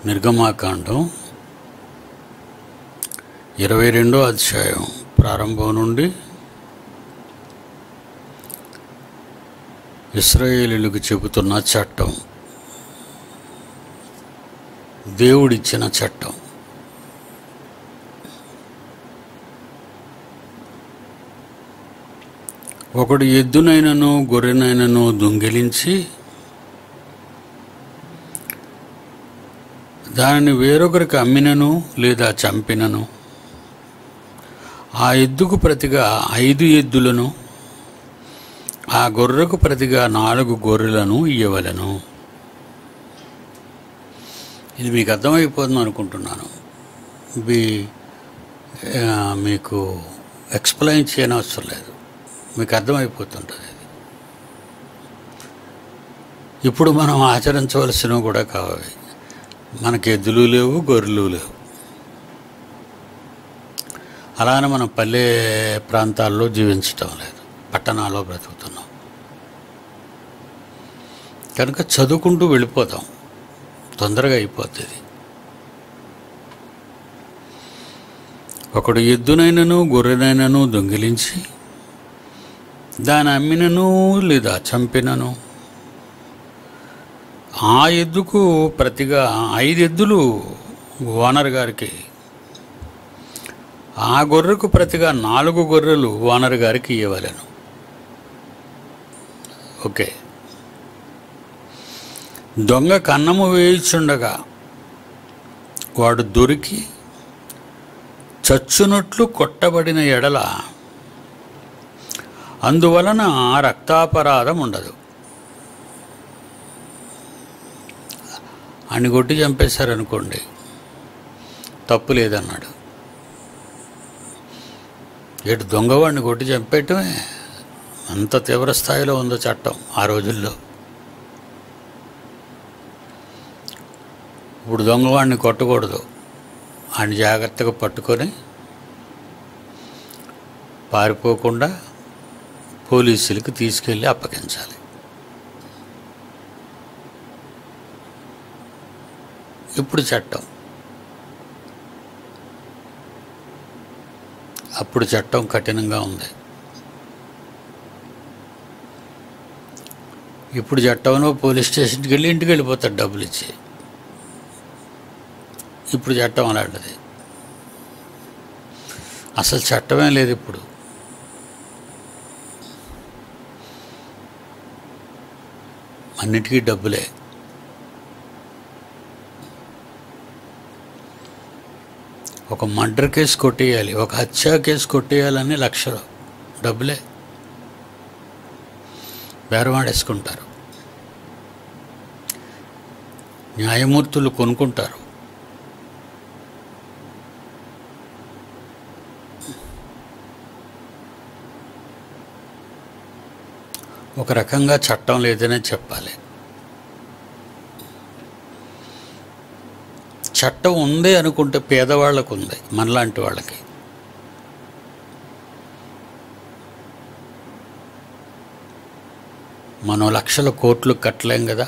నిర్గమాకాండం ఇరవై రెండో అధ్యాయం ప్రారంభం నుండి ఇస్రాయేలీలకు చెబుతున్న చట్టం దేవుడిచ్చిన చట్టం ఒకడు ఎద్దునైనను గొర్రెనైనను దొంగిలించి దానిని వేరొకరికి అమ్మినను లేదా చంపినను ఆ ఎద్దుకు ప్రతిగా ఐదు ఎద్దులను ఆ గొర్రెకు ప్రతిగా నాలుగు గొర్రెలను ఇయ్యవలను ఇది మీకు అర్థమైపోతుంది అనుకుంటున్నాను ఇది ఆ, మీకు ఎక్స్ప్లెయిన్ చేయనవసరం లేదు మీకు అర్థమైపోతుంటుంది ఇది ఇప్పుడు మనం ఆచరించవలసినవి కూడా కావాలి మనకి ఎద్దులు లేవు గొర్రెలు లేవు అలానే మనం పల్లె ప్రాంతాల్లో జీవించటం లేదు పట్టణాల్లో బ్రతుకుతున్నాం కనుక చదువుకుంటూ వెళ్ళిపోతాం తొందరగా అయిపోతుంది ఒకడు ఎద్దునైనను గొర్రెనైనను దొంగిలించి దాని అమ్మినను లేదా చంపినను ఆ ఎద్దుకు ప్రతిగా ఐదు ఎద్దులు ఓనర్ గారికి ఆ గొర్రెకు ప్రతిగా నాలుగు గొర్రెలు ఓనర్ గారికి ఇవ్వలేను ఓకే దొంగ కన్నము వేయిచుండగా వాడు దొరికి చచ్చునట్లు కొట్టబడిన ఎడల అందువలన రక్తాపరాధం ఉండదు అని కొట్టి చంపేశారనుకోండి తప్పు లేదన్నాడు ఏటు దొంగవాడిని కొట్టి చంపేయటమే అంత తీవ్ర స్థాయిలో ఉందో చట్టం ఆ రోజుల్లో ఇప్పుడు దొంగవాడిని కొట్టకూడదు ఆయన జాగ్రత్తగా పట్టుకొని పారిపోకుండా పోలీసులకు తీసుకెళ్ళి అప్పగించాలి ఇప్పుడు చట్టం అప్పుడు చట్టం కఠినంగా ఉంది ఇప్పుడు చట్టంలో పోలీస్ స్టేషన్కి వెళ్ళి ఇంటికి వెళ్ళిపోతాడు డబ్బులు ఇచ్చి ఇప్పుడు చట్టం అలాంటిది అసలు చట్టమే లేదు ఇప్పుడు అన్నిటికీ డబ్బులే ఒక మర్డర్ కేసు కొట్టేయాలి ఒక హత్య కేసు కొట్టేయాలని లక్షలు డబ్బులే బేరమాడేసుకుంటారు న్యాయమూర్తులు కొనుక్కుంటారు ఒక రకంగా చట్టం లేదనే చెప్పాలి చట్టం ఉంది అనుకుంటే పేదవాళ్ళకు ఉంది మనలాంటి వాళ్ళకి మనం లక్షల కోట్లు కట్టలేం కదా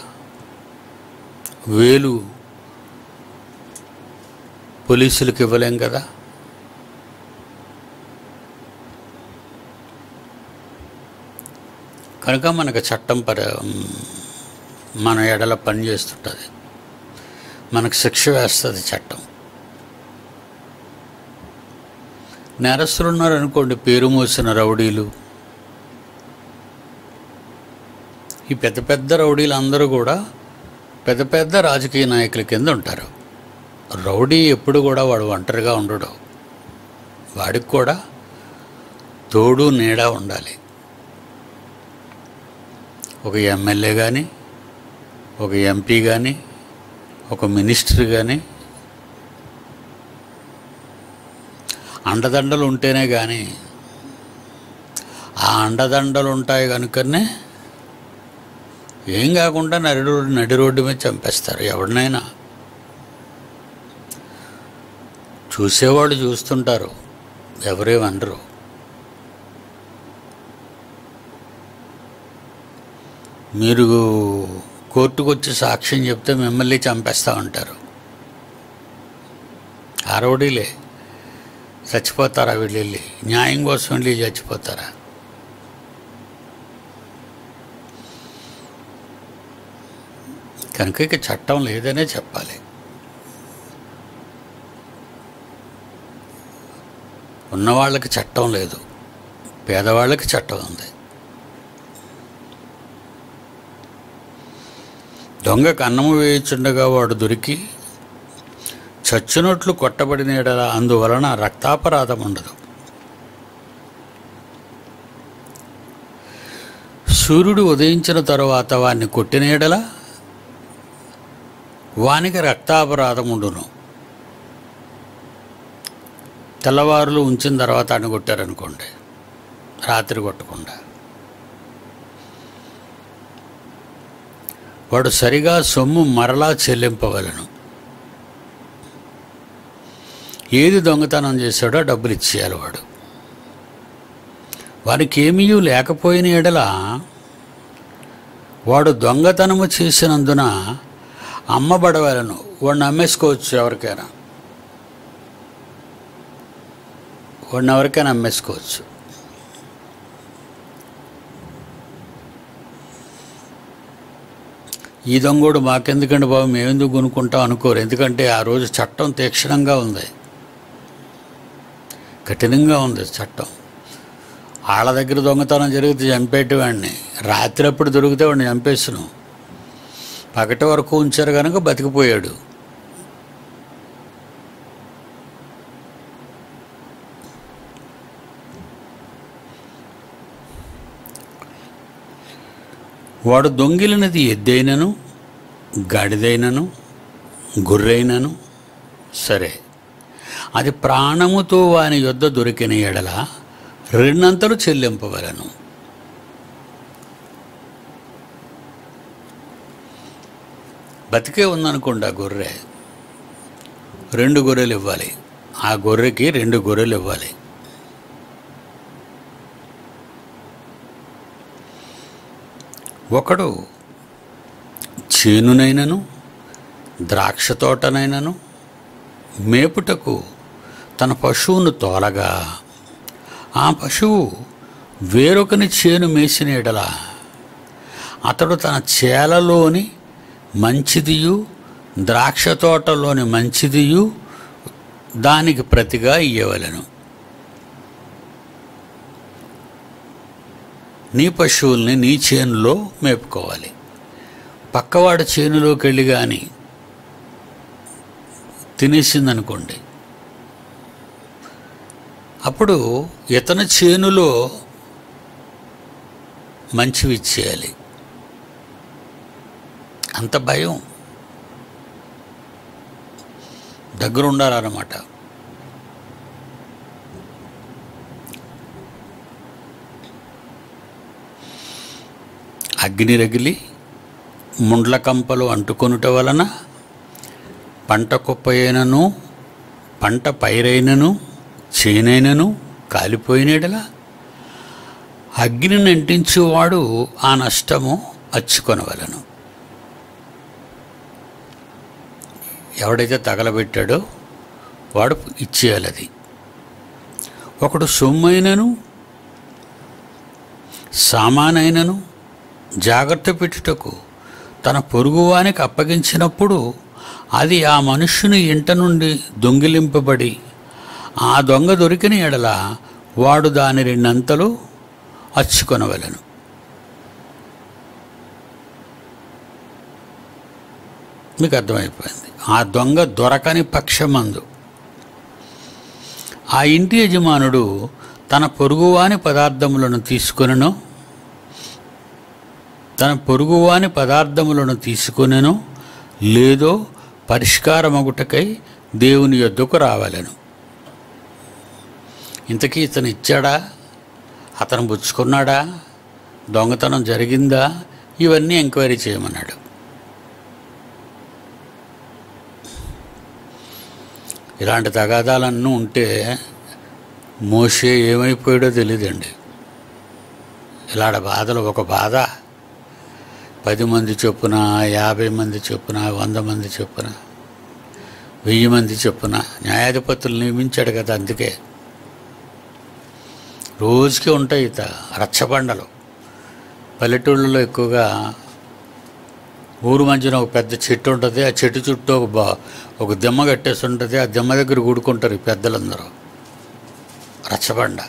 వేలు పోలీసులకు ఇవ్వలేం కదా కనుక మనకు చట్టం పర మన ఎడల పనిచేస్తుంటుంది మనకు శిక్ష వేస్తుంది చట్టం నేరస్తులు ఉన్నారనుకోండి పేరు మోసిన రౌడీలు ఈ పెద్ద పెద్ద రౌడీలు అందరూ కూడా పెద్ద పెద్ద రాజకీయ నాయకుల కింద ఉంటారు రౌడీ ఎప్పుడు కూడా వాడు ఒంటరిగా ఉండడు వాడికి కూడా తోడు నీడ ఉండాలి ఒక ఎమ్మెల్యే కానీ ఒక ఎంపీ కానీ ఒక మినిస్టర్ కానీ అండదండలు ఉంటేనే కానీ ఆ అండదండలు ఉంటాయి కనుకనే ఏం కాకుండా నడి రోడ్డు నడి రోడ్డు మీద చంపేస్తారు ఎవరినైనా చూసేవాళ్ళు చూస్తుంటారు ఎవరేమనరు మీరు కోర్టుకు వచ్చి సాక్ష్యం చెప్తే మిమ్మల్ని చంపేస్తా ఉంటారు ఆ రౌడీలే చచ్చిపోతారా వీళ్ళు వెళ్ళి న్యాయం కోసం వెళ్ళి చచ్చిపోతారా కనుక ఇక చట్టం లేదనే చెప్పాలి ఉన్నవాళ్ళకి చట్టం లేదు పేదవాళ్ళకి చట్టం ఉంది దొంగకు అన్నము వేయుచుండగా వాడు దొరికి చచ్చినట్లు కొట్టబడిన ఎడల అందువలన రక్తాపరాధం ఉండదు సూర్యుడు ఉదయించిన తరువాత వాడిని కొట్టిన ఎడల వానికి రక్తాపరాధం ఉండును తెల్లవారులు ఉంచిన తర్వాత అని కొట్టారనుకోండి రాత్రి కొట్టకుండా వాడు సరిగా సొమ్ము మరలా చెల్లింపవలను ఏది దొంగతనం చేశాడో డబ్బులు ఇచ్చేయాలి వాడు వారికి ఏమీ లేకపోయిన ఎడల వాడు దొంగతనము చేసినందున అమ్మబడవలను వాడిని అమ్మేసుకోవచ్చు ఎవరికైనా వాడిని ఎవరికైనా అమ్మేసుకోవచ్చు ఈ దొంగోడు మాకెందుకండి బాబు మేమెందుకు కొనుక్కుంటాం అనుకోరు ఎందుకంటే ఆ రోజు చట్టం తీక్షణంగా ఉంది కఠినంగా ఉంది చట్టం వాళ్ళ దగ్గర దొంగతనం జరిగితే చంపేటివాడిని రాత్రి అప్పుడు దొరికితే వాడిని చంపేస్తున్నాం పగటి వరకు ఉంచారు కనుక బతికిపోయాడు వాడు దొంగిలినది ఎద్దైనను గాడిదైనను గుర్రైనను సరే అది ప్రాణముతో వాని యొద్ద దొరికిన ఎడల రెండంతలు చెల్లింపవలను బతికే ఉందనుకోండి ఆ గొర్రె రెండు గొర్రెలు ఇవ్వాలి ఆ గొర్రెకి రెండు గొర్రెలు ఇవ్వాలి ఒకడు చేనునైనను ద్రాక్ష తోటనైనను మేపుటకు తన పశువును తోలగా ఆ పశువు వేరొకని చేను మేసిన ఎడల అతడు తన చేలలోని మంచిదియు ద్రాక్ష తోటలోని మంచిదియు దానికి ప్రతిగా ఇయ్యవలెను నీ పశువుల్ని నీ చేనులో మేపుకోవాలి పక్కవాడి చేనులోకి వెళ్ళి కానీ తినేసిందనుకోండి అప్పుడు ఇతని చేనులో మంచివి ఇచ్చేయాలి అంత భయం దగ్గర ఉండాలన్నమాట అగ్ని రగిలి ముండ్ల కంపలు అంటుకొనుట వలన పంట కుప్పైనను పంట పైరైనను చేనైనను కాలిపోయినడలా అగ్నిని అంటించువాడు ఆ నష్టము అచ్చుకొనవలను ఎవడైతే తగలబెట్టాడో వాడు ఇచ్చేయాలి అది ఒకడు సొమ్మైనను సామానైనను జాగ్రత్త పెట్టుటకు తన పొరుగువానికి అప్పగించినప్పుడు అది ఆ మనుష్యుని ఇంట నుండి దొంగిలింపబడి ఆ దొంగ దొరికిన ఎడల వాడు దాని రెండంతలు అచ్చుకొనవలను మీకు అర్థమైపోయింది ఆ దొంగ దొరకని పక్షమందు ఆ ఇంటి యజమానుడు తన పొరుగువాని పదార్థములను తీసుకొనను తన పొరుగువాని పదార్థములను తీసుకొనెను లేదో పరిష్కారమగుటకై దేవుని యొద్దకు రావాలను ఇంతకీ ఇతను ఇచ్చాడా అతను పుచ్చుకున్నాడా దొంగతనం జరిగిందా ఇవన్నీ ఎంక్వైరీ చేయమన్నాడు ఇలాంటి తగాదాలన్నీ ఉంటే మోసే ఏమైపోయాడో తెలియదండి ఇలాంటి బాధలు ఒక బాధ పది మంది చొప్పున యాభై మంది చొప్పున వంద మంది చొప్పున వెయ్యి మంది చొప్పున న్యాయాధిపతులు నియమించాడు కదా అందుకే రోజుకి ఉంటాయి ఇత రచ్చబండలు పల్లెటూళ్ళలో ఎక్కువగా ఊరు మధ్యన ఒక పెద్ద చెట్టు ఉంటుంది ఆ చెట్టు చుట్టూ ఒక బా ఒక దిమ్మ కట్టేసి ఉంటుంది ఆ దిమ్మ దగ్గర కూడుకుంటారు ఈ పెద్దలందరూ రచ్చబండ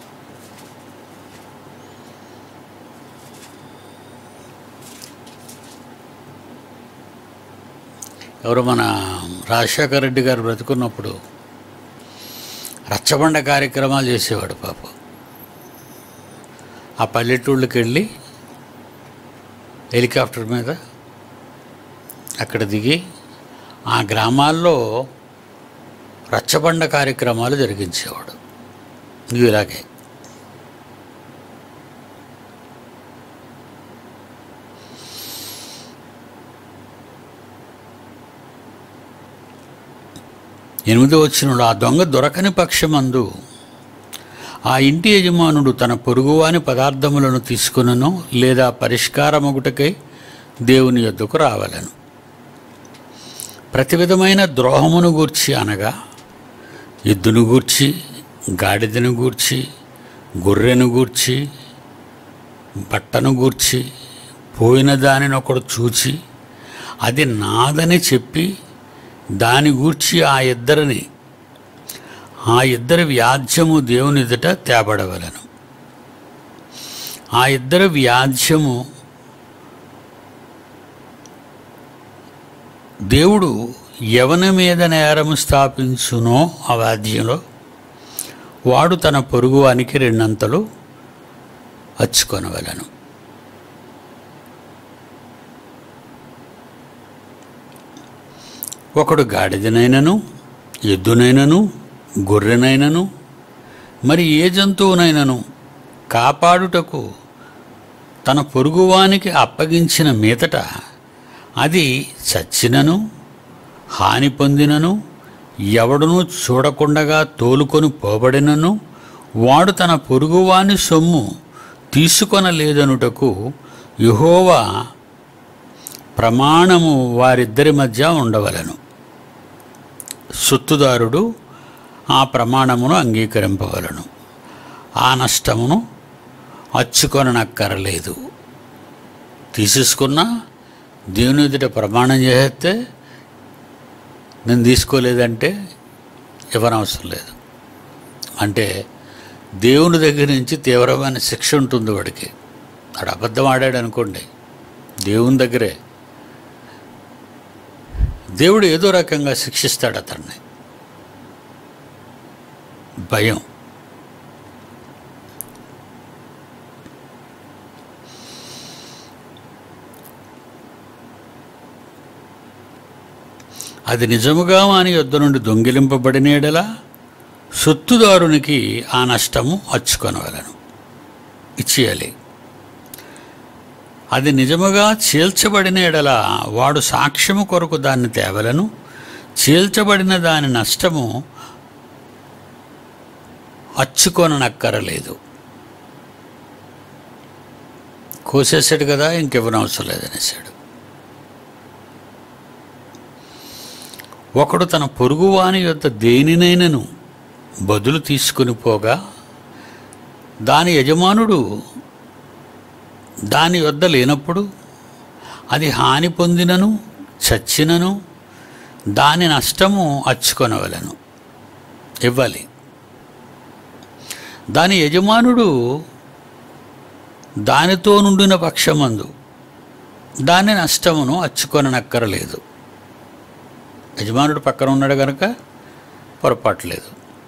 ఎవరు మన రాజశేఖర రెడ్డి గారు బ్రతుకున్నప్పుడు రచ్చబండ కార్యక్రమాలు చేసేవాడు పాపం ఆ పల్లెటూళ్ళకి వెళ్ళి హెలికాప్టర్ మీద అక్కడ దిగి ఆ గ్రామాల్లో రచ్చబండ కార్యక్రమాలు జరిగించేవాడు ఇది ఇలాగే ఎనిమిదో వచ్చినప్పుడు ఆ దొంగ దొరకని పక్షమందు ఆ ఇంటి యజమానుడు తన పొరుగువాని పదార్థములను తీసుకునను లేదా పరిష్కారమొకటికై దేవుని యొద్దకు రావలను ప్రతి విధమైన ద్రోహమును గూర్చి అనగా ఎద్దును గూర్చి గాడిదను గూర్చి గొర్రెను గూర్చి బట్టను గూర్చి పోయిన దానిని ఒకడు చూచి అది నాదని చెప్పి దాని గూర్చి ఆ ఇద్దరిని ఆ ఇద్దరి వ్యాజ్యము దేవుని ఎదుట తేబడవలను ఆ ఇద్దరి వ్యాజ్యము దేవుడు ఎవని మీద నేరము స్థాపించునో ఆ వాద్యంలో వాడు తన పొరుగువానికి రెండంతలు అచ్చుకొనవలను ఒకడు గాడిదనైనను ఎద్దునైనను గొర్రెనైనను మరి ఏ జంతువునైనను కాపాడుటకు తన పొరుగువానికి అప్పగించిన మీదట అది చచ్చినను హాని పొందినను ఎవడునూ చూడకుండగా తోలుకొని పోబడినను వాడు తన పొరుగువాని సొమ్ము తీసుకొనలేదనుటకు యెహోవా ప్రమాణము వారిద్దరి మధ్య ఉండవలను సొత్తుదారుడు ఆ ప్రమాణమును అంగీకరింపవలను ఆ నష్టమును అచ్చుకొననక్కరలేదు తీసేసుకున్నా దేవుని ఎదుట ప్రమాణం చేస్తే నేను తీసుకోలేదంటే ఇవ్వనవసరం లేదు అంటే దేవుని దగ్గర నుంచి తీవ్రమైన శిక్ష ఉంటుంది వాడికి వాడు అబద్ధం ఆడాడు అనుకోండి దేవుని దగ్గరే దేవుడు ఏదో రకంగా శిక్షిస్తాడు అతన్ని భయం అది నిజముగా వాని యొద్ద నుండి దొంగిలింపబడినేడలా సొత్తుదారునికి ఆ నష్టము అచ్చుకొనవలను ఇచ్చేయాలి అది నిజముగా చీల్చబడిన ఎడల వాడు సాక్ష్యము కొరకు దాన్ని తేవలను చీల్చబడిన దాని నష్టము అచ్చుకొననక్కరలేదు కోసేసాడు కదా ఇంకెవరవసరం లేదనేసాడు ఒకడు తన పొరుగువాని యొక్క దేనినైనను బదులు తీసుకుని పోగా దాని యజమానుడు దాని వద్ద లేనప్పుడు అది హాని పొందినను చచ్చినను దాని నష్టము అచ్చుకొనవలను ఇవ్వాలి దాని యజమానుడు దానితో నుండిన పక్షమందు దాని నష్టమును అచ్చుకొననక్కరలేదు యజమానుడు పక్కన ఉన్నాడు కనుక పొరపాటు లేదు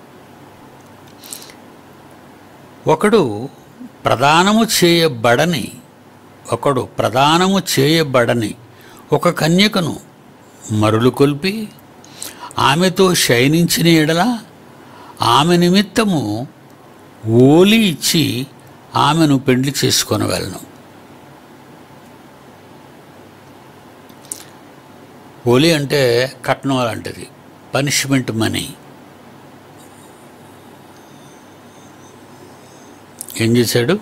ఒకడు ప్రదానము చేయబడని ఒకడు ప్రదానము చేయబడని ఒక కన్యకను మరులు కొల్పి ఆమెతో శయనించిన ఎడల ఆమె నిమిత్తము ఓలి ఇచ్చి ఆమెను పెండ్లి చేసుకొనవలను ఓలి అంటే కట్నం లాంటిది పనిష్మెంట్ మనీ ఏం చేశాడు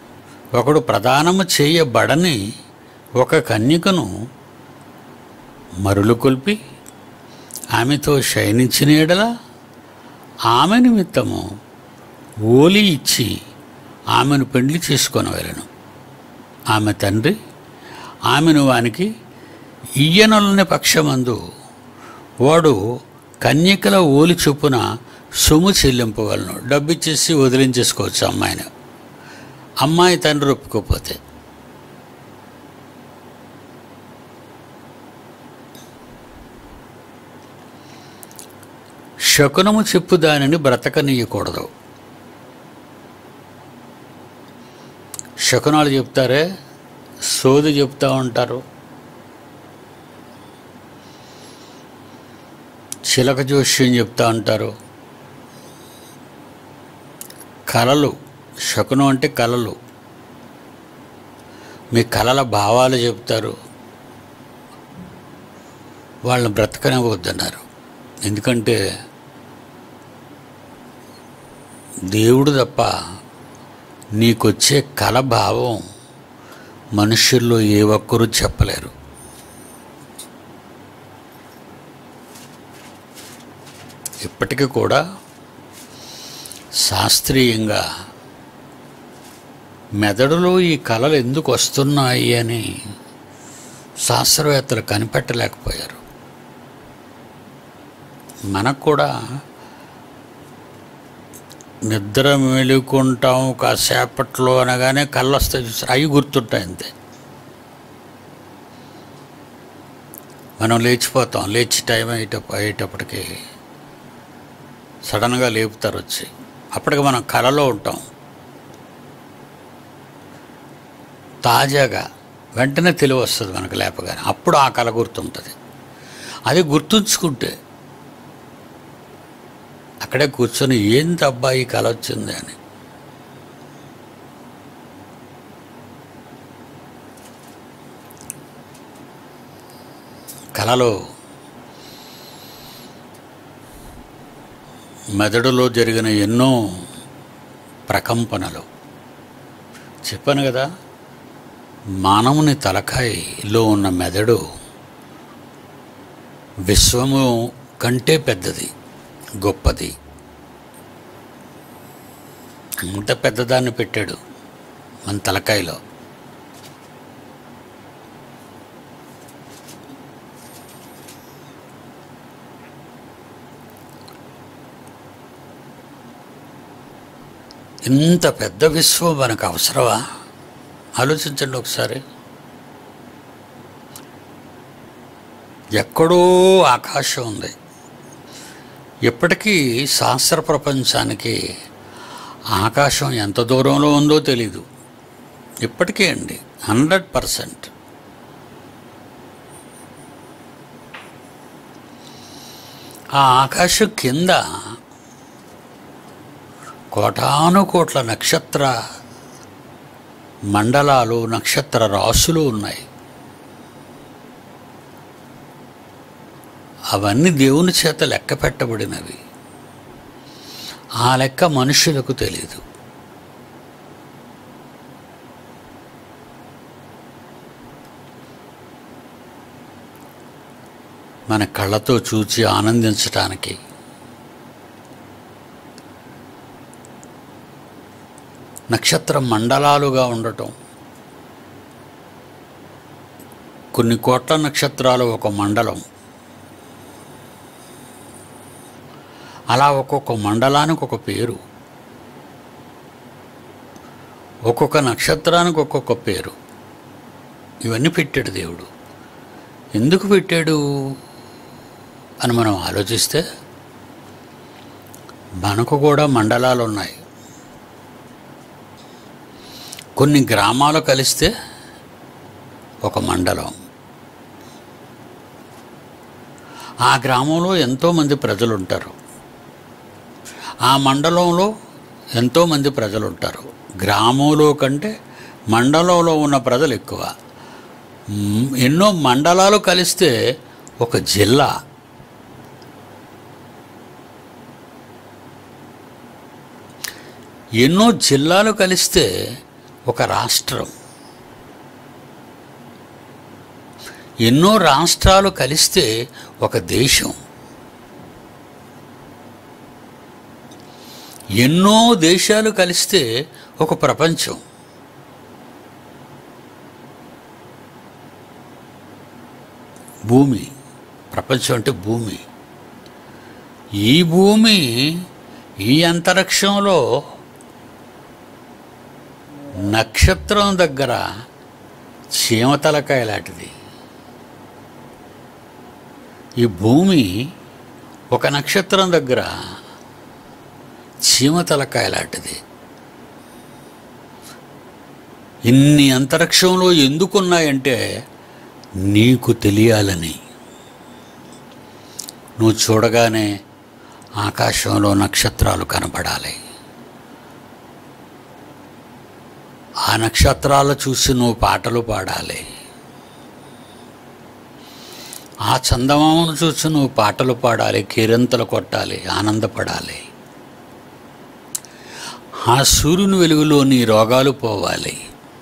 ఒకడు ప్రదానము చేయబడని ఒక కన్యకను మరులు కొల్పి ఆమెతో శయనించిన ఎడల ఆమె నిమిత్తము ఓలి ఇచ్చి ఆమెను పెండ్లి చేసుకొని వెళ్ళను ఆమె తండ్రి ఆమెను వానికి ఇయ్యనొలని పక్షమందు వాడు కన్యకల ఓలి చొప్పున సొమ్ము చెల్లింపగలను డబ్బిచ్చేసి వదిలించేసుకోవచ్చు అమ్మాయిని అమ్మాయి తండ్రి ఒప్పుకోకపోతే శకునము చెప్పు దానిని బ్రతకనీయకూడదు శకునాలు చెప్తారే సోది చెప్తా ఉంటారు చిలక జోష్యం చెప్తా ఉంటారు కళలు శకునం అంటే కళలు మీ కళల భావాలు చెప్తారు వాళ్ళని బ్రతకనివ్వద్దన్నారు ఎందుకంటే దేవుడు తప్ప నీకొచ్చే కళ భావం మనుషుల్లో ఏ ఒక్కరూ చెప్పలేరు ఇప్పటికీ కూడా శాస్త్రీయంగా మెదడులో ఈ కళలు ఎందుకు వస్తున్నాయి అని శాస్త్రవేత్తలు కనిపెట్టలేకపోయారు మనకు కూడా నిద్ర మెలుకుంటాం కాసేపట్లో అనగానే కళ్ళు వస్తాయి చూసారు అవి గుర్తుంటాయి అంతే మనం లేచిపోతాం లేచి టైం అయ్యేట అయ్యేటప్పటికి సడన్గా లేపుతారు వచ్చి అప్పటికి మనం కలలో ఉంటాం తాజాగా వెంటనే తెలివి వస్తుంది మనకు లేపగానే అప్పుడు ఆ కళ గుర్తుంటుంది అది గుర్తుంచుకుంటే అక్కడే కూర్చొని ఏంటి అబ్బాయి కళ వచ్చింది అని కళలో మెదడులో జరిగిన ఎన్నో ప్రకంపనలు చెప్పాను కదా మానవుని తలకాయలో ఉన్న మెదడు విశ్వము కంటే పెద్దది గొప్పది అంత పెద్దదాన్ని పెట్టాడు మన తలకాయలో ఇంత పెద్ద విశ్వం మనకు అవసరమా ఆలోచించండి ఒకసారి ఎక్కడో ఆకాశం ఉంది ఇప్పటికీ శాస్త్ర ప్రపంచానికి ఆకాశం ఎంత దూరంలో ఉందో తెలీదు ఇప్పటికే అండి హండ్రెడ్ పర్సెంట్ ఆ ఆకాశం కింద కోటాను కోట్ల నక్షత్ర మండలాలు నక్షత్ర రాసులు ఉన్నాయి అవన్నీ దేవుని చేత లెక్క పెట్టబడినవి ఆ లెక్క మనుషులకు తెలియదు మన కళ్ళతో చూచి ఆనందించటానికి నక్షత్ర మండలాలుగా ఉండటం కొన్ని కోట్ల నక్షత్రాలు ఒక మండలం అలా ఒక్కొక్క మండలానికి ఒక పేరు ఒక్కొక్క నక్షత్రానికి ఒక్కొక్క పేరు ఇవన్నీ పెట్టాడు దేవుడు ఎందుకు పెట్టాడు అని మనం ఆలోచిస్తే మనకు కూడా మండలాలు ఉన్నాయి కొన్ని గ్రామాలు కలిస్తే ఒక మండలం ఆ గ్రామంలో ఎంతోమంది ప్రజలు ఉంటారు ఆ మండలంలో ఎంతోమంది ప్రజలు ఉంటారు గ్రామంలో కంటే మండలంలో ఉన్న ప్రజలు ఎక్కువ మ్, ఎన్నో మండలాలు కలిస్తే ఒక జిల్లా ఎన్నో జిల్లాలు కలిస్తే ఒక రాష్ట్రం ఎన్నో రాష్ట్రాలు కలిస్తే ఒక దేశం ఎన్నో దేశాలు కలిస్తే ఒక ప్రపంచం భూమి ప్రపంచం అంటే భూమి ఈ భూమి ఈ అంతరిక్షంలో నక్షత్రం దగ్గర చీమతలకాయ లాంటిది ఈ భూమి ఒక నక్షత్రం దగ్గర చీమతలకాయ లాంటిది ఇన్ని అంతరిక్షంలో ఎందుకున్నాయంటే నీకు తెలియాలని నువ్వు చూడగానే ఆకాశంలో నక్షత్రాలు కనబడాలి ఆ నక్షత్రాలు చూసి నువ్వు పాటలు పాడాలి ఆ చందమామను చూసి నువ్వు పాటలు పాడాలి కేరింతలు కొట్టాలి ఆనందపడాలి ఆ సూర్యుని వెలుగులో నీ రోగాలు పోవాలి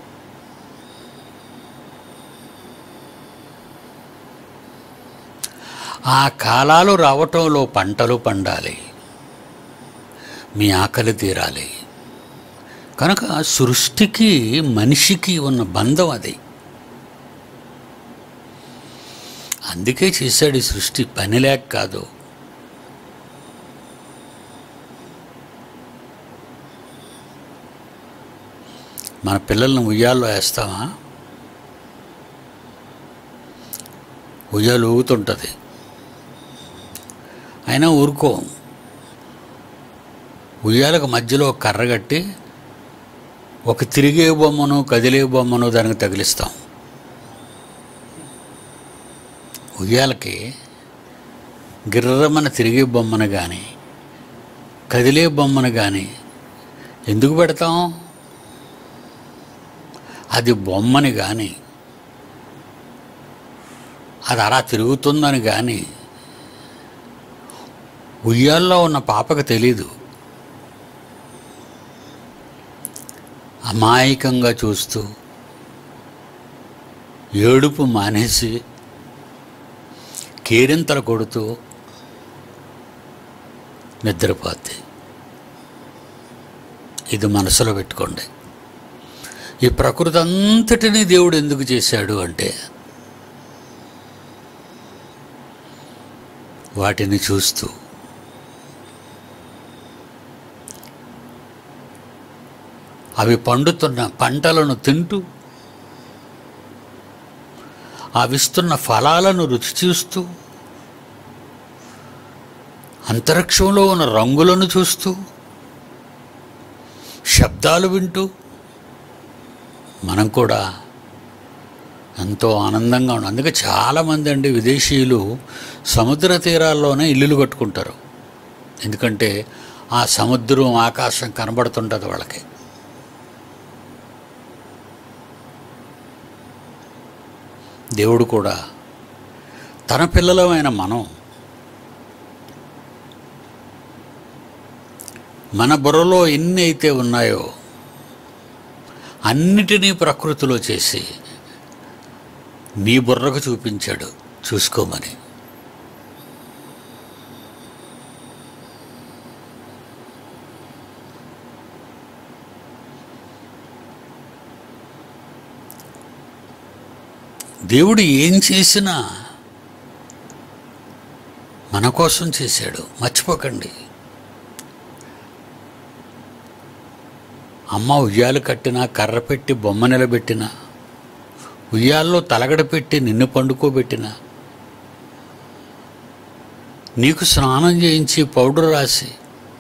ఆ కాలాలు రావటంలో పంటలు పండాలి మీ ఆకలి తీరాలి కనుక సృష్టికి మనిషికి ఉన్న బంధం అది అందుకే చేశాడు ఈ సృష్టి పని లేక కాదు మన పిల్లల్ని ఉయ్యాల్లో వేస్తామా ఉయ్యాలు ఊగుతుంటుంది అయినా ఊరుకో ఉయ్యాలకు మధ్యలో ఒక కర్ర కట్టి ఒక తిరిగే బొమ్మను కదిలే బొమ్మను దానికి తగిలిస్తాం ఉయ్యాలకి గిర్రమన తిరిగే బొమ్మను కానీ కదిలే బొమ్మను కానీ ఎందుకు పెడతాం అది బొమ్మని కానీ అది అలా తిరుగుతుందని కానీ ఉయ్యాల్లో ఉన్న పాపకు తెలీదు అమాయకంగా చూస్తూ ఏడుపు మానేసి కేరింతలు కొడుతూ నిద్రపోద్ది ఇది మనసులో పెట్టుకోండి ఈ ప్రకృతి అంతటినీ దేవుడు ఎందుకు చేశాడు అంటే వాటిని చూస్తూ అవి పండుతున్న పంటలను తింటూ అవిస్తున్న ఫలాలను రుచి చూస్తూ అంతరిక్షంలో ఉన్న రంగులను చూస్తూ శబ్దాలు వింటూ మనం కూడా ఎంతో ఆనందంగా ఉన్నాం అందుకే చాలామంది అండి విదేశీయులు సముద్ర తీరాల్లోనే ఇల్లులు కట్టుకుంటారు ఎందుకంటే ఆ సముద్రం ఆకాశం కనబడుతుంటుంది వాళ్ళకి దేవుడు కూడా తన పిల్లలమైన మనం మన బుర్రలో ఎన్ని అయితే ఉన్నాయో అన్నిటినీ ప్రకృతిలో చేసి నీ బుర్రకు చూపించాడు చూసుకోమని దేవుడు ఏం చేసినా మన కోసం చేశాడు మర్చిపోకండి అమ్మ ఉయ్యాలు కట్టినా కర్ర పెట్టి బొమ్మ నిలబెట్టినా ఉయ్యాల్లో తలగడ పెట్టి నిన్ను పండుకోబెట్టినా నీకు స్నానం చేయించి పౌడర్ రాసి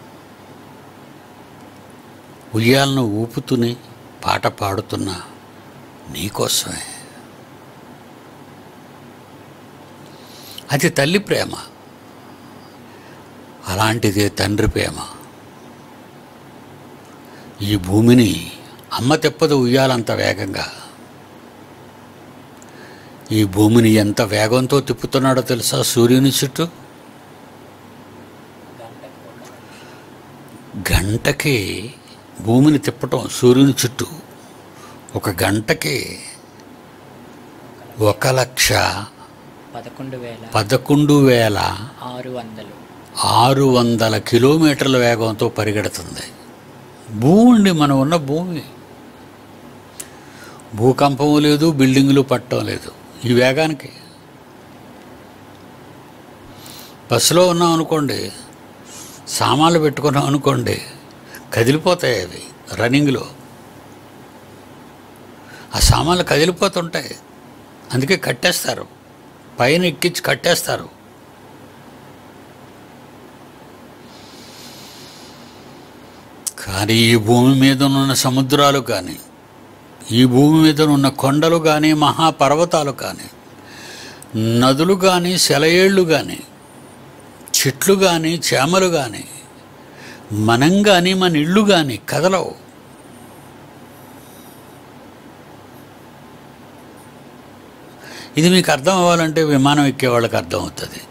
ఉయ్యాలను ఊపుతూనే పాట పాడుతున్నా నీకోసమే అది తల్లి ప్రేమ అలాంటిదే తండ్రి ప్రేమ ఈ భూమిని అమ్మ తెప్పదు ఉయ్యాలంత వేగంగా ఈ భూమిని ఎంత వేగంతో తిప్పుతున్నాడో తెలుసా సూర్యుని చుట్టూ గంటకి భూమిని తిప్పటం సూర్యుని చుట్టూ ఒక గంటకి ఒక లక్ష పదకొండు వేల పదకొండు వేల ఆరు వందలు ఆరు వందల కిలోమీటర్ల వేగంతో పరిగెడుతుంది భూమి మనం ఉన్న భూమి భూకంపము లేదు బిల్డింగులు పట్టడం లేదు ఈ వేగానికి బస్సులో ఉన్నాం అనుకోండి సామాన్లు పెట్టుకున్నాం అనుకోండి కదిలిపోతాయి అవి రన్నింగ్లో ఆ సామాన్లు కదిలిపోతుంటాయి అందుకే కట్టేస్తారు పైన ఎక్కించి కట్టేస్తారు కానీ ఈ భూమి మీద ఉన్న సముద్రాలు కానీ ఈ భూమి మీద ఉన్న కొండలు కానీ మహాపర్వతాలు కానీ నదులు కానీ సెలయేళ్ళు కానీ చెట్లు కానీ చేమలు కానీ మనం కానీ మన ఇళ్ళు కానీ కదలవు ఇది మీకు అర్థం అవ్వాలంటే విమానం ఎక్కే వాళ్ళకి అర్థం అవుతుంది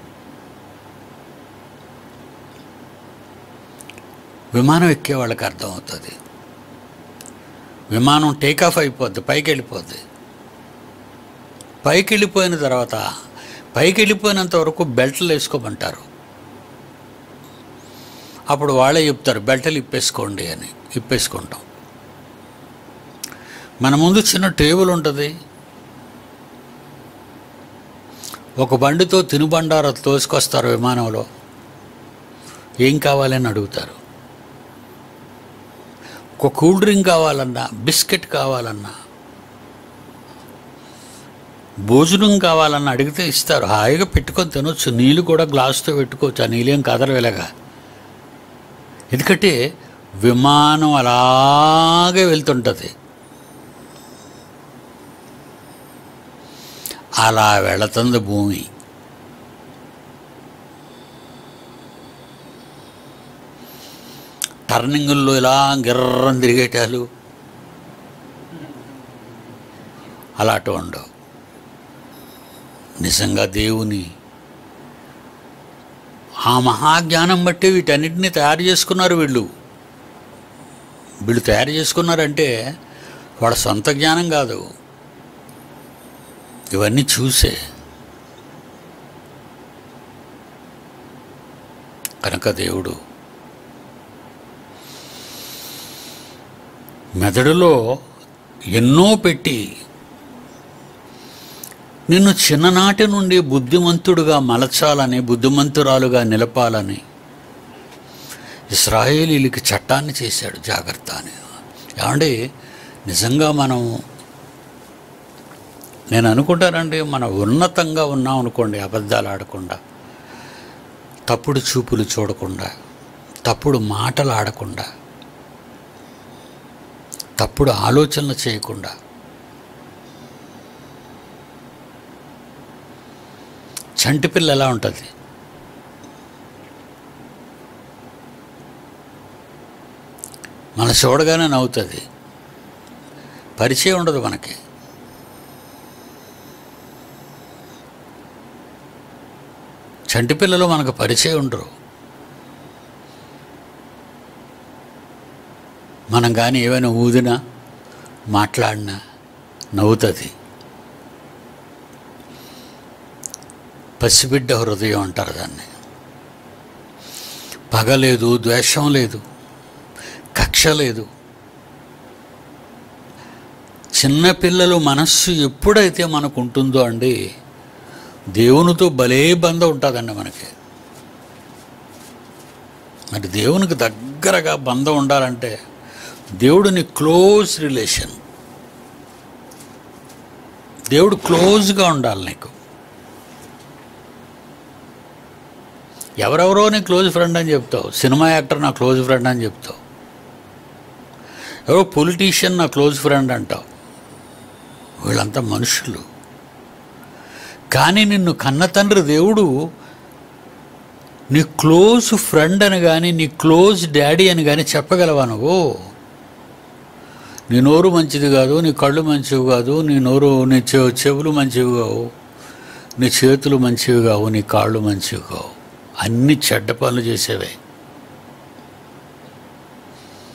విమానం ఎక్కే వాళ్ళకి అర్థం అవుతుంది విమానం టేకాఫ్ అయిపోద్ది పైకి వెళ్ళిపోద్ది పైకి వెళ్ళిపోయిన తర్వాత పైకి వెళ్ళిపోయినంత వరకు బెల్ట్లు వేసుకోమంటారు అప్పుడు వాళ్ళే చెప్తారు బెల్టలు ఇప్పేసుకోండి అని ఇప్పేసుకుంటాం మన ముందు చిన్న టేబుల్ ఉంటుంది ఒక బండితో తినుబండార తోసుకొస్తారు విమానంలో ఏం కావాలని అడుగుతారు ఒక కూల్ డ్రింక్ కావాలన్నా బిస్కెట్ కావాలన్నా భోజనం కావాలన్నా అడిగితే ఇస్తారు హాయిగా పెట్టుకొని తినొచ్చు నీళ్ళు కూడా గ్లాసుతో పెట్టుకోవచ్చు ఆ నీళ్ళేం కదలు వెలగా ఎందుకంటే విమానం అలాగే వెళ్తుంటుంది అలా వెళుతుంది భూమి టర్నింగుల్లో ఇలా గిర్రం తిరిగేటాలు అలాంటి ఉండవు నిజంగా దేవుని ఆ మహాజ్ఞానం బట్టి వీటన్నిటిని తయారు చేసుకున్నారు వీళ్ళు వీళ్ళు తయారు చేసుకున్నారంటే వాళ్ళ సొంత జ్ఞానం కాదు ఇవన్నీ చూసే కనుక దేవుడు మెదడులో ఎన్నో పెట్టి నిన్ను చిన్ననాటి నుండి బుద్ధిమంతుడుగా మలచాలని బుద్ధిమంతురాలుగా నిలపాలని ఇస్రాయేలీలకి చట్టాన్ని చేశాడు జాగ్రత్త అని ఏమండి నిజంగా మనం నేను అనుకుంటానండి మనం ఉన్నతంగా ఉన్నాం అనుకోండి అబద్ధాలు ఆడకుండా తప్పుడు చూపులు చూడకుండా తప్పుడు మాటలు ఆడకుండా తప్పుడు ఆలోచనలు చేయకుండా చంటి పిల్ల ఎలా ఉంటుంది మన చూడగానే నవ్వుతుంది పరిచయం ఉండదు మనకి చంటి పిల్లలు మనకు పరిచయం ఉండరు మనం కానీ ఏమైనా ఊదినా మాట్లాడినా నవ్వుతుంది పసిబిడ్డ హృదయం అంటారు దాన్ని పగ లేదు ద్వేషం లేదు కక్ష లేదు చిన్నపిల్లలు మనస్సు ఎప్పుడైతే మనకు ఉంటుందో అండి దేవునితో భలే బంధం ఉంటుందండి మనకి మరి దేవునికి దగ్గరగా బంధం ఉండాలంటే దేవుడిని క్లోజ్ రిలేషన్ దేవుడు క్లోజ్గా ఉండాలి నీకు ఎవరెవరో నీ క్లోజ్ ఫ్రెండ్ అని చెప్తావు సినిమా యాక్టర్ నా క్లోజ్ ఫ్రెండ్ అని చెప్తావు ఎవరో పొలిటీషియన్ నా క్లోజ్ ఫ్రెండ్ అంటావు వీళ్ళంతా మనుషులు కానీ నిన్ను కన్న తండ్రి దేవుడు నీ క్లోజ్ ఫ్రెండ్ అని కానీ నీ క్లోజ్ డాడీ అని కానీ చెప్పగలవా నువ్వు నీ నోరు మంచిది కాదు నీ కళ్ళు మంచివి కాదు నీ నోరు నీ చె- చెవులు మంచివి కావు నీ చేతులు మంచివి కావు నీ కాళ్ళు మంచివి కావు అన్ని చెడ్డ పనులు చేసేవే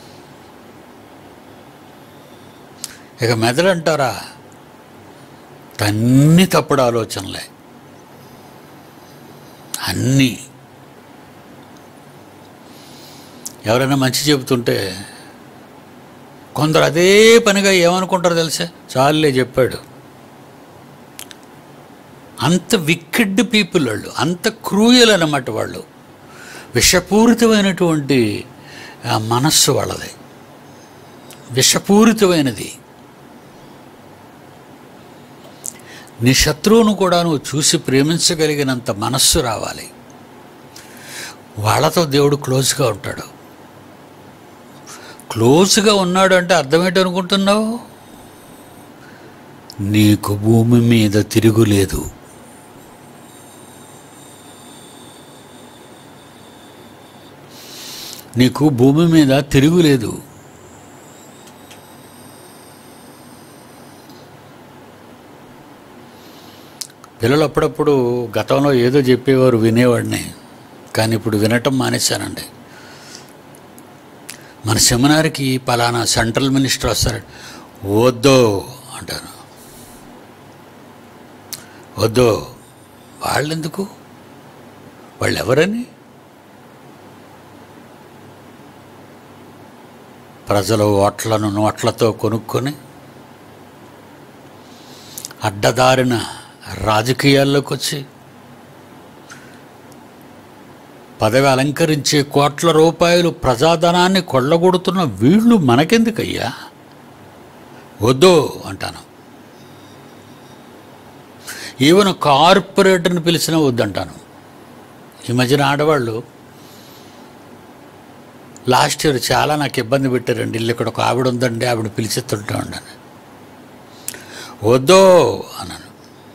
ఇక మెదడు అంటారా అన్ని తప్పుడు ఆలోచనలే అన్నీ ఎవరైనా మంచి చెబుతుంటే కొందరు అదే పనిగా ఏమనుకుంటారో తెలుసా చాలులే చెప్పాడు అంత వికెడ్ పీపుల్ వాళ్ళు అంత క్రూయల్ అన్నమాట వాళ్ళు విషపూరితమైనటువంటి ఆ, మనస్సు వాళ్ళది విషపూరితమైనది నీ శత్రువును కూడా నువ్వు చూసి ప్రేమించగలిగినంత మనస్సు రావాలి వాళ్ళతో దేవుడు క్లోజ్గా ఉంటాడు క్లోజ్గా ఉన్నాడు అంటే అర్థం ఏంటనుకుంటున్నావు నీకు భూమి మీద తిరుగులేదు నీకు భూమి మీద తిరుగులేదు పిల్లలు అప్పుడప్పుడు గతంలో ఏదో చెప్పేవారు వినేవాడిని కానీ ఇప్పుడు వినటం మానేశానండి మన సెమినార్కి పలానా సెంట్రల్ మినిస్టర్ వస్తారు వద్దు అంటాను వద్దు వాళ్ళెందుకు వాళ్ళు ఎవరని ప్రజలు ఓట్లను నోట్లతో కొనుక్కొని అడ్డదారిన రాజకీయాల్లోకి వచ్చి పదవి అలంకరించే కోట్ల రూపాయలు ప్రజాధనాన్ని కొల్లగొడుతున్న వీళ్ళు మనకెందుకయ్యా వద్దు అంటాను ఈవెన్ కార్పొరేటర్ని పిలిచినా వద్దంటాను ఈ మధ్యన ఆడవాళ్ళు లాస్ట్ ఇయర్ చాలా నాకు ఇబ్బంది పెట్టారండి ఇల్లు ఇక్కడ ఒక ఆవిడ ఉందండి ఆవిడ పిలిచిస్తుంటా ఉండని వద్దు అన్నాను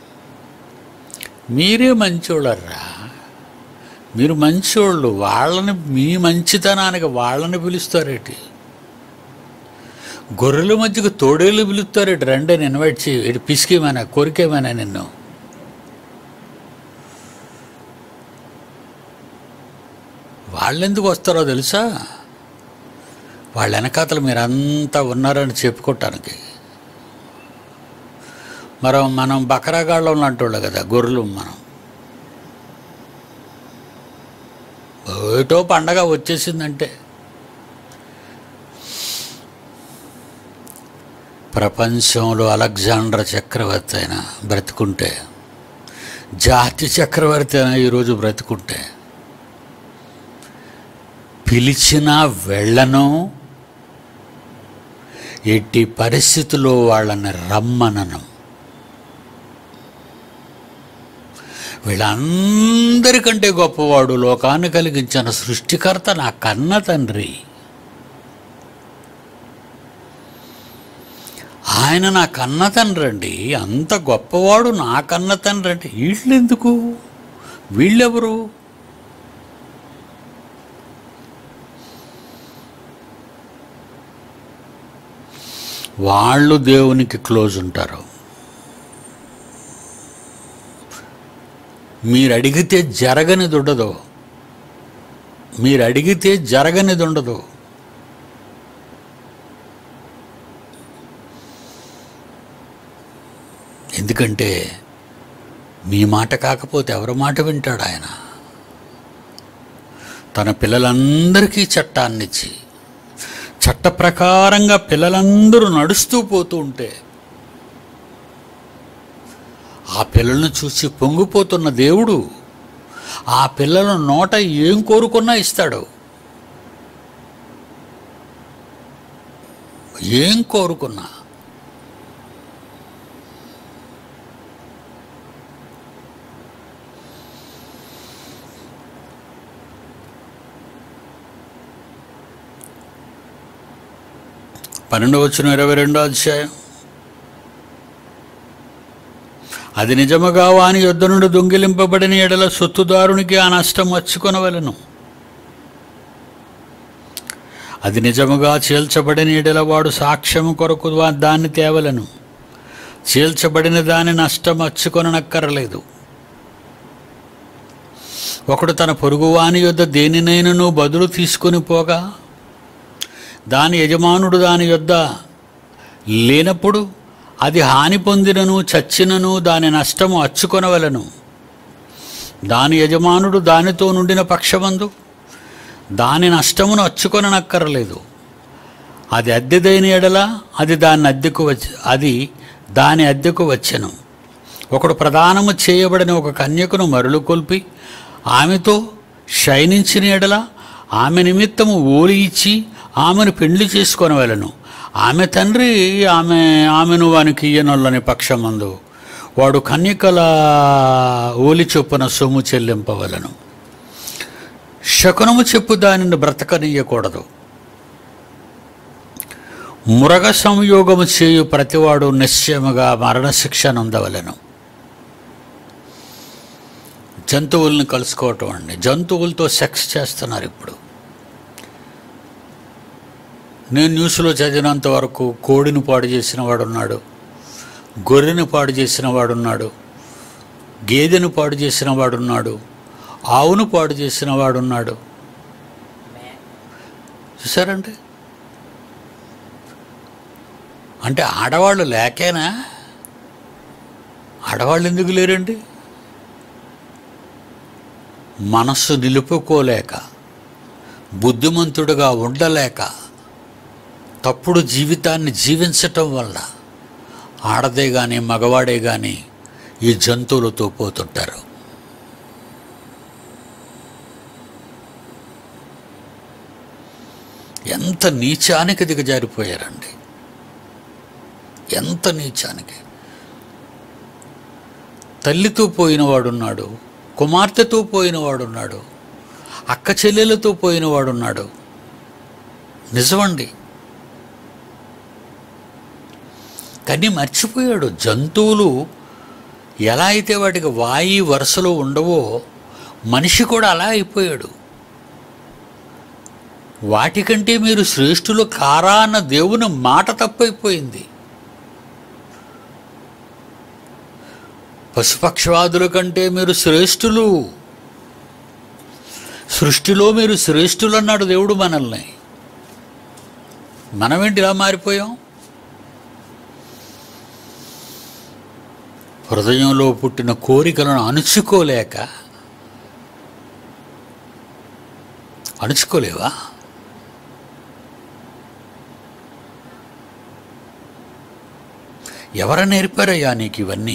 మీరే మంచోళ్ళర్రా మీరు మంచోళ్ళు వాళ్ళని మీ మంచితనానికి వాళ్ళని పిలుస్తారేటి గొర్రెల మధ్యకు తోడేళ్ళు పిలుస్తారేటి రండి నేను ఇన్వైట్ చేయి ఇటు పిసికేమైనా కోరికేమైనా నిన్ను వాళ్ళెందుకు వస్తారో తెలుసా వాళ్ళ వెనకాతలు మీరంతా ఉన్నారని చెప్పుకోవటానికి మనం మనం బకరాగాళ్ళం లాంటి వాళ్ళు కదా గొర్రెలు మనం ఏటో పండగ వచ్చేసిందంటే ప్రపంచంలో అలెగ్జాండర్ చక్రవర్తి అయినా బ్రతుకుంటే జాతి చక్రవర్తి అయినా ఈరోజు బ్రతుకుంటే పిలిచినా వెళ్ళను ఎట్టి పరిస్థితుల్లో వాళ్ళని రమ్మనను వీళ్ళందరికంటే గొప్పవాడు లోకాన్ని కలిగించిన సృష్టికర్త నా కన్న తండ్రి ఆయన నా కన్న తండ్రి అండి అంత గొప్పవాడు నా కన్న తండ్రి అంటే వీళ్ళెందుకు వీళ్ళెవరు వాళ్ళు దేవునికి క్లోజ్ ఉంటారు మీరు అడిగితే జరగనిది ఉండదు మీరు అడిగితే జరగనిది ఉండదు ఎందుకంటే మీ మాట కాకపోతే ఎవరి మాట వింటాడు ఆయన తన పిల్లలందరికీ చట్టాన్నిచ్చి చట్ట ప్రకారంగా పిల్లలందరూ నడుస్తూ పోతూ ఉంటే ఆ పిల్లలను చూసి పొంగిపోతున్న దేవుడు ఆ పిల్లల నోట ఏం కోరుకున్నా ఇస్తాడు ఏం కోరుకున్నా పన్నెండు వచ్చిన ఇరవై రెండో అధ్యాయం అది నిజముగా వాని యుద్ధ నుండి దొంగిలింపబడిన ఎడల సొత్తుదారునికి ఆ నష్టం వచ్చుకొనవలను అది నిజముగా చీల్చబడిన ఎడల వాడు సాక్ష్యము కొరకు వా- దాన్ని తేవలను చీల్చబడిన దాని నష్టం వచ్చుకొనక్కరలేదు ఒకడు తన పొరుగువాని యొద్ద దేనినైనను బదులు తీసుకొని పోగా దాని యజమానుడు దాని యొద్ద లేనప్పుడు అది హాని పొందినను చచ్చినను దాని నష్టము అచ్చుకొనవలను దాని యజమానుడు దానితో నుండిన పక్షమందు దాని నష్టమును అచ్చుకొననక్కర్లేదు అది అద్దెదైన ఎడల అది దాని అద్దెకు వచ్చి అది దాని అద్దెకు వచ్చెను ఒకడు ప్రదానము చేయబడిన ఒక కన్యకును మరులు కొల్పి ఆమెతో శయనించిన ఎడల ఆమె నిమిత్తము ఓలి ఇచ్చి ఆమెను పెండ్లి చేసుకొనవలను ఆమె తండ్రి ఆమె ఆమెను వానికి ఇయ్యనొల్లని పక్షమందు వాడు కన్యకల ఓలి చొప్పున సొమ్ము చెల్లింపవలను శకునము చెప్పు దానిని బ్రతకనీయకూడదు మురగ సంయోగము చేయు ప్రతివాడు నిశ్చయముగా మరణశిక్ష నొందవలెను జంతువుల్ని కలుసుకోవటం అండి జంతువులతో సెక్స్ చేస్తున్నారు ఇప్పుడు నేను న్యూస్లో చదివినంత వరకు కోడిని పాడు చేసిన వాడున్నాడు గొర్రెని పాడు చేసిన వాడున్నాడు గేదెను పాడు చేసిన వాడున్నాడు ఆవును పాడు చేసిన వాడున్నాడు చూసారండి అంటే ఆడవాళ్ళు లేకేనా ఆడవాళ్ళు ఎందుకు లేరండి మనస్సు నిలుపుకోలేక బుద్ధిమంతుడుగా ఉండలేక తప్పుడు జీవితాన్ని జీవించటం వల్ల ఆడదే కానీ మగవాడే కానీ ఈ జంతువులతో పోతుంటారు ఎంత నీచానికి దిగజారిపోయారండి ఎంత నీచానికి తల్లితో పోయినవాడున్నాడు కుమార్తెతో పోయినవాడున్నాడు అక్క చెల్లెలతో పోయినవాడున్నాడు నిజమండి కానీ మర్చిపోయాడు జంతువులు ఎలా అయితే వాటికి వాయి వరుసలో ఉండవో మనిషి కూడా అలా అయిపోయాడు వాటికంటే మీరు శ్రేష్ఠులు కారా అన్న దేవుని మాట తప్పైపోయింది పశుపక్షవాదుల కంటే మీరు శ్రేష్ఠులు సృష్టిలో మీరు శ్రేష్ఠులు అన్నాడు దేవుడు మనల్ని మనమేంటి ఇలా మారిపోయాం హృదయంలో పుట్టిన కోరికలను అణుచుకోలేక అణుచుకోలేవా ఎవరు నేర్పారయ్యా నీకు ఇవన్నీ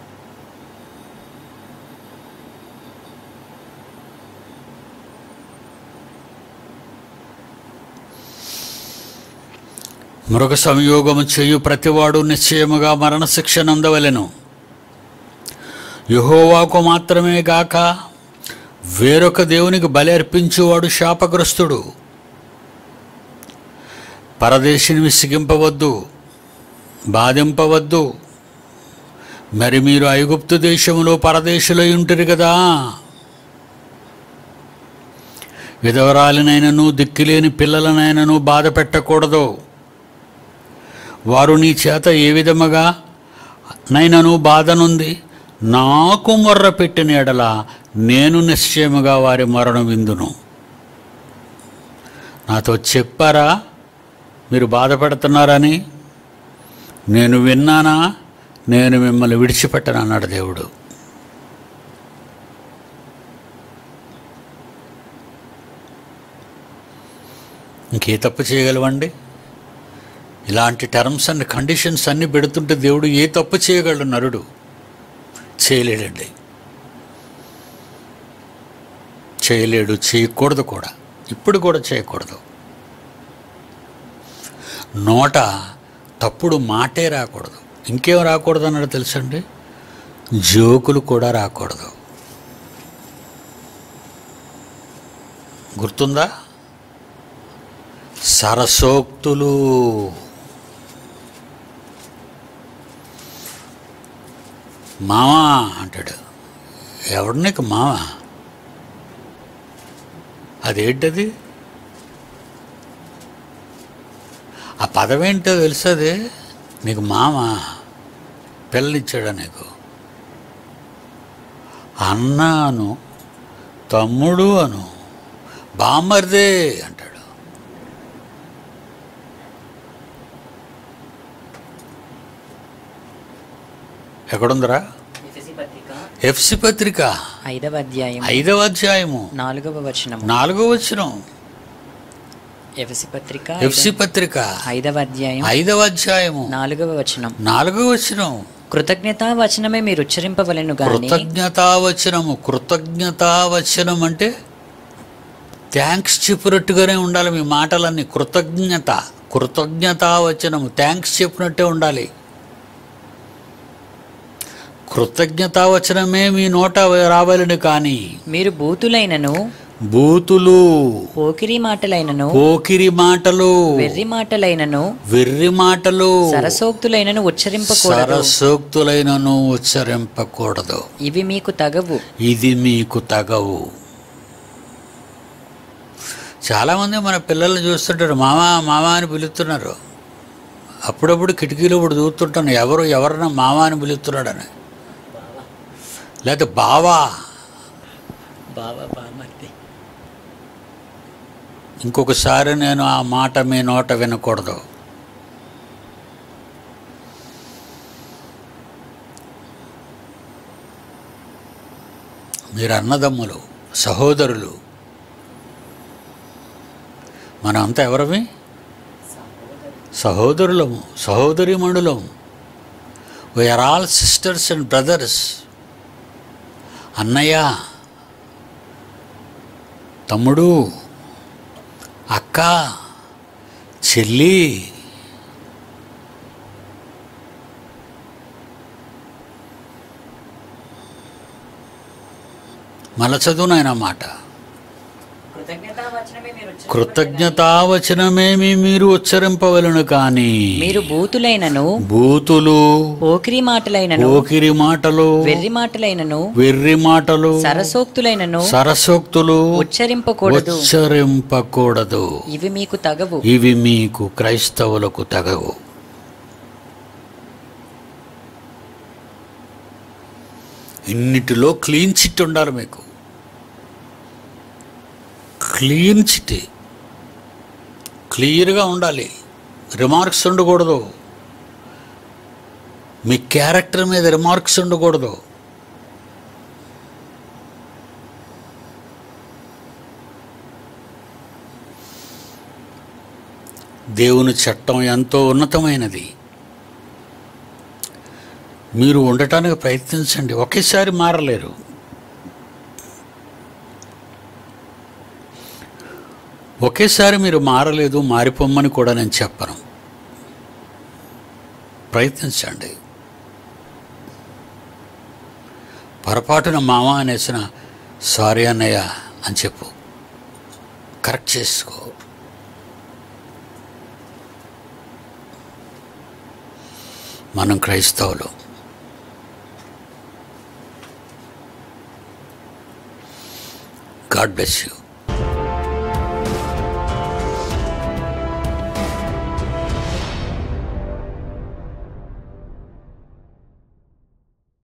మరొక సంయోగము చేయు ప్రతివాడు నిశ్చయముగా మరణశిక్ష నందవలెను యహోవాకు మాత్రమే గాక వేరొక దేవునికి బలి అర్పించువాడు శాపగ్రస్తుడు పరదేశిని విసిగింపవద్దు బాధింపవద్దు మరి మీరు ఐగుప్తు దేశములో పరదేశులై ఉంటారు కదా విధవరాలినైనను దిక్కులేని పిల్లలనైనను బాధ పెట్టకూడదు వారు నీ చేత ఏ విధముగా నైనను బాధనుంది నాకు మొర్ర పెట్టిన ఎడల నేను నిశ్చయముగా వారి మరణం విందును నాతో చెప్పారా మీరు బాధపడుతున్నారని నేను విన్నానా నేను మిమ్మల్ని విడిచిపెట్టను అన్నాడు దేవుడు ఇంకే తప్పు చేయగలవండి ఇలాంటి టర్మ్స్ అండ్ కండిషన్స్ అన్నీ పెడుతుంటే దేవుడు ఏ తప్పు చేయగలడు నరుడు చేయలేడండి చేయలేడు చేయకూడదు కూడా ఇప్పుడు కూడా చేయకూడదు నోట తప్పుడు మాటే రాకూడదు ఇంకేం రాకూడదు అన్నాడు తెలుసండి జోకులు కూడా రాకూడదు గుర్తుందా సరసోక్తులు మావా అంటాడు ఎవడు నీకు మావ అదేంటది ఆ పదం ఏంటో తెలుసది నీకు మామ పిల్లనిచ్చాడా నీకు అన్న అను తమ్ముడు అను బామ్మర్దే అంటాడు ఎక్కడుందిరా ఎఫ్సి పత్రిక ఐదవ అధ్యాయం ఐదవ అధ్యాయము నాలుగవ వచనము నాలుగో వచనం ఎఫసి పత్రిక ఎఫ్సి పత్రిక ఐదవ అధ్యాయం ఐదవ అధ్యాయము నాలుగవ వచనం నాలుగో వచనం కృతజ్ఞతా వచనమే మీరు ఉచ్చరింపవలెను గాని కృతజ్ఞతావచనము కృతజ్ఞతావచనం అంటే థ్యాంక్స్ చెప్పినట్టుగానే ఉండాలి మీ మాటలన్నీ కృతజ్ఞత కృతజ్ఞతావచనము థ్యాంక్స్ చెప్పినట్టే ఉండాలి కృతజ్ఞతావచనమే మీ నోట రావాలని కానీ మీరు బూతులైనను బూతులు పోకిరి మాటలైనను పోకిరి మాటలు వెర్రి మాటలైనను వెర్రి మాటలు సరసోక్తులైనను ఉచ్చరింపకూడదు సరసోక్తులైనను ఉచ్చరింపకూడదు ఇవి మీకు తగవు ఇది మీకు తగవు చాలామంది మన పిల్లల్ని చూస్తుంటారు మామ మామ అని పిలుస్తున్నారు అప్పుడప్పుడు కిటికీలో ఇప్పుడు చూస్తుంటాను ఎవరు ఎవరన్నా మామ అని పిలుస్తున్నాడని లేకపోతే బావా బావా బామర్ది ఇంకొకసారి నేను ఆ మాట మీ నోట వినకూడదు మీరు అన్నదమ్ములు సహోదరులు మనం అంతా ఎవరమి సహోదరులము సహోదరిమణులము we are all sisters and brothers అన్నయ్య తమ్ముడు అక్క చెల్లి మల చదువు నాయన మాట కృతజ్ఞతావచనమేమి మీరు ఉచ్చరింపవలను కానీ మీరు బూతులైనను బూతులు పోకిరి మాటలైనను పోకిరి మాటలు వెర్రి మాటలైనను వెర్రి మాటలు సరసోక్తులైనను సరసోక్తులు ఉచ్చరింపకూడదు ఉచ్చరింపకూడదు ఇవి మీకు తగవు ఇవి మీకు క్రైస్తవులకు తగవు ఇన్నిటిలో క్లీన్ చిట్ ఉండాలి మీకు క్లీన్ చిట్ క్లియర్గా ఉండాలి రిమార్క్స్ ఉండకూడదు మీ క్యారెక్టర్ మీద రిమార్క్స్ ఉండకూడదు దేవుని చట్టం ఎంతో ఉన్నతమైనది మీరు ఉండటానికి ప్రయత్నించండి ఒకేసారి మారలేరు ఒకేసారి మీరు మారలేదు మారిపోమ్మని కూడా నేను చెప్పను ప్రయత్నించండి పొరపాటున మామ అనేసిన సారీ అన్నయ్య అని చెప్పు కరెక్ట్ చేసుకో మనం క్రైస్తవులు గాడ్ బ్లెస్ యూ